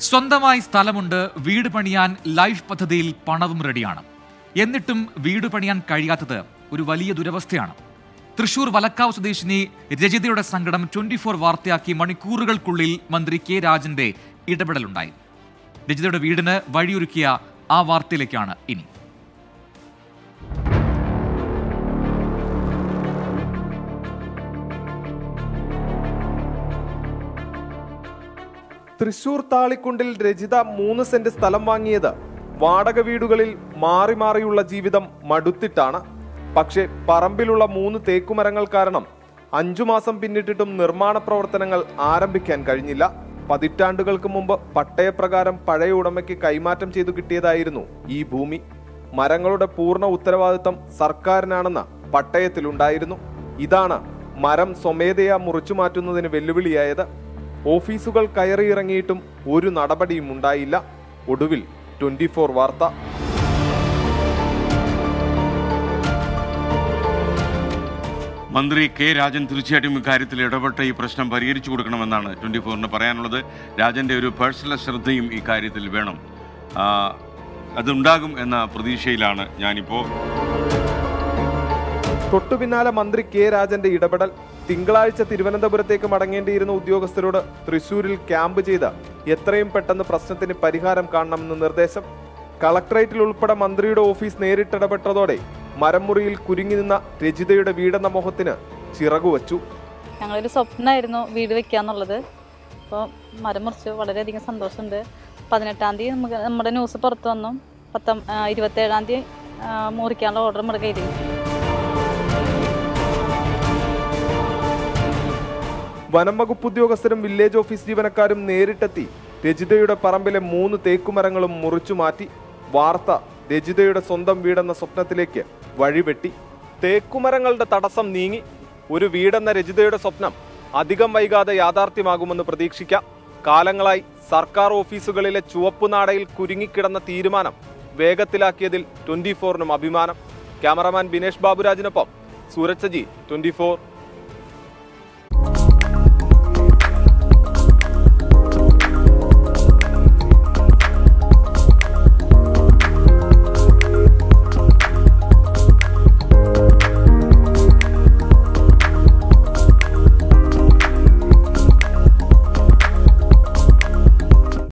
സ്വന്തമായി സ്ഥലമുണ്ട് വീട് പണിയാൻ ലൈഫ് പദ്ധതിയിൽ പണവും റെഡിയാണ് എന്നിട്ടും വീട് പണിയാൻ കഴിയാത്തത് ഒരു വലിയ ദുരവസ്ഥയാണ് തൃശൂർ വലക്കാവ് സ്വദേശിനി രജിതയുടെ സങ്കടം ട്വന്റി ഫോർ വാർത്തയാക്കി മണിക്കൂറുകൾക്കുള്ളിൽ മന്ത്രി കെ രാജന്റെ ഇടപെടലുണ്ടായി രജിതയുടെ വീടിന് വഴിയൊരുക്കിയ ആ വാർത്തയിലേക്കാണ് ഇനി തൃശൂർ താളിക്കുണ്ടിൽ രജിത മൂന്ന് സെന്റ് സ്ഥലം വാങ്ങിയത് വാടക വീടുകളിൽ മാറി മാറിയുള്ള ജീവിതം മടുത്തിട്ടാണ് പക്ഷേ പറമ്പിലുള്ള മൂന്ന് തേക്കുമരങ്ങൾ കാരണം അഞ്ചു മാസം പിന്നിട്ടിട്ടും നിർമ്മാണ പ്രവർത്തനങ്ങൾ ആരംഭിക്കാൻ കഴിഞ്ഞില്ല പതിറ്റാണ്ടുകൾക്ക് മുമ്പ് പട്ടയപ്രകാരം പഴയ ഉടമയ്ക്ക് കൈമാറ്റം ചെയ്തു കിട്ടിയതായിരുന്നു ഈ ഭൂമി മരങ്ങളുടെ പൂർണ്ണ ഉത്തരവാദിത്തം സർക്കാരിനാണെന്ന് പട്ടയത്തിലുണ്ടായിരുന്നു ഇതാണ് മരം സ്വമേധയാ മുറിച്ചു മാറ്റുന്നതിന് വെല്ലുവിളിയായത് ഓഫീസുകൾ കയറിയിറങ്ങിയിട്ടും ഒരു നടപടിയും ഉണ്ടായില്ല ഒടുവിൽ ട്വന്റി ഫോർ വാർത്ത മന്ത്രി കെ രാജൻ തീർച്ചയായിട്ടും ഇക്കാര്യത്തിൽ ഇടപെട്ട് ഈ പ്രശ്നം പരിഹരിച്ചു കൊടുക്കണമെന്നാണ് ട്വൻറ്റി ഫോറിന് പറയാനുള്ളത് രാജൻ്റെ ഒരു പേഴ്സണൽ ശ്രദ്ധയും ഈ കാര്യത്തിൽ വേണം ആ, അതുണ്ടാകും എന്ന പ്രതീക്ഷയിലാണ് ഞാനിപ്പോൾ തൊട്ടു പിന്നാലെ മന്ത്രി കെ രാജന്റെ ഇടപെടൽ തിങ്കളാഴ്ച തിരുവനന്തപുരത്തേക്ക് മടങ്ങേണ്ടിയിരുന്ന ഉദ്യോഗസ്ഥരോട് തൃശൂരിൽ ക്യാമ്പ് ചെയ്ത് എത്രയും പെട്ടെന്ന് പ്രശ്നത്തിന് പരിഹാരം കാണണമെന്ന് നിർദ്ദേശം കളക്ടറേറ്റിൽ ഉൾപ്പെടെ മന്ത്രിയുടെ ഓഫീസ് നേരിട്ടിടപെട്ടതോടെ മരമുറിയിൽ കുരുങ്ങി നിന്ന രജിതയുടെ വീടെന്ന മോഹത്തിന് ചിറകുവച്ചു ഞങ്ങളൊരു സ്വപ്നമായിരുന്നു വീട് വെക്കാന്നുള്ളത് അപ്പോൾ മരം മുറിച്ച് വളരെയധികം സന്തോഷമുണ്ട് പതിനെട്ടാം തീയതി നമുക്ക് നമ്മുടെ ന്യൂസ് പുറത്ത് വന്നു പത്താം ആ, ഇരുപത്തേഴാം തീയതി ആ, മുറിക്കാനുള്ള ഓർഡർ നമ്മുടെ കയ്യിലിരുന്നു വനം വകുപ്പ് ഉദ്യോഗസ്ഥരും വില്ലേജ് ഓഫീസ് ജീവനക്കാരും നേരിട്ടെത്തി രജിതയുടെ പറമ്പിലെ മൂന്ന് തേക്കുമരങ്ങളും മുറിച്ചു മാറ്റി വാർത്ത രജിതയുടെ സ്വന്തം വീടെന്ന സ്വപ്നത്തിലേക്ക് വഴിവെട്ടി തേക്കുമരങ്ങളുടെ തടസ്സം നീങ്ങി ഒരു വീടെന്ന രജിതയുടെ സ്വപ്നം അധികം വൈകാതെ യാഥാർത്ഥ്യമാകുമെന്ന് പ്രതീക്ഷിക്കാം കാലങ്ങളായി സർക്കാർ ഓഫീസുകളിലെ ചുവപ്പുനാടയിൽ കുരുങ്ങിക്കിടന്ന തീരുമാനം വേഗത്തിലാക്കിയതിൽ ട്വന്റി ഫോറിനും അഭിമാനം ക്യാമറമാൻ ബിനേഷ് ബാബുരാജിനൊപ്പം സൂരജ് സജി ട്വന്റി ഫോർ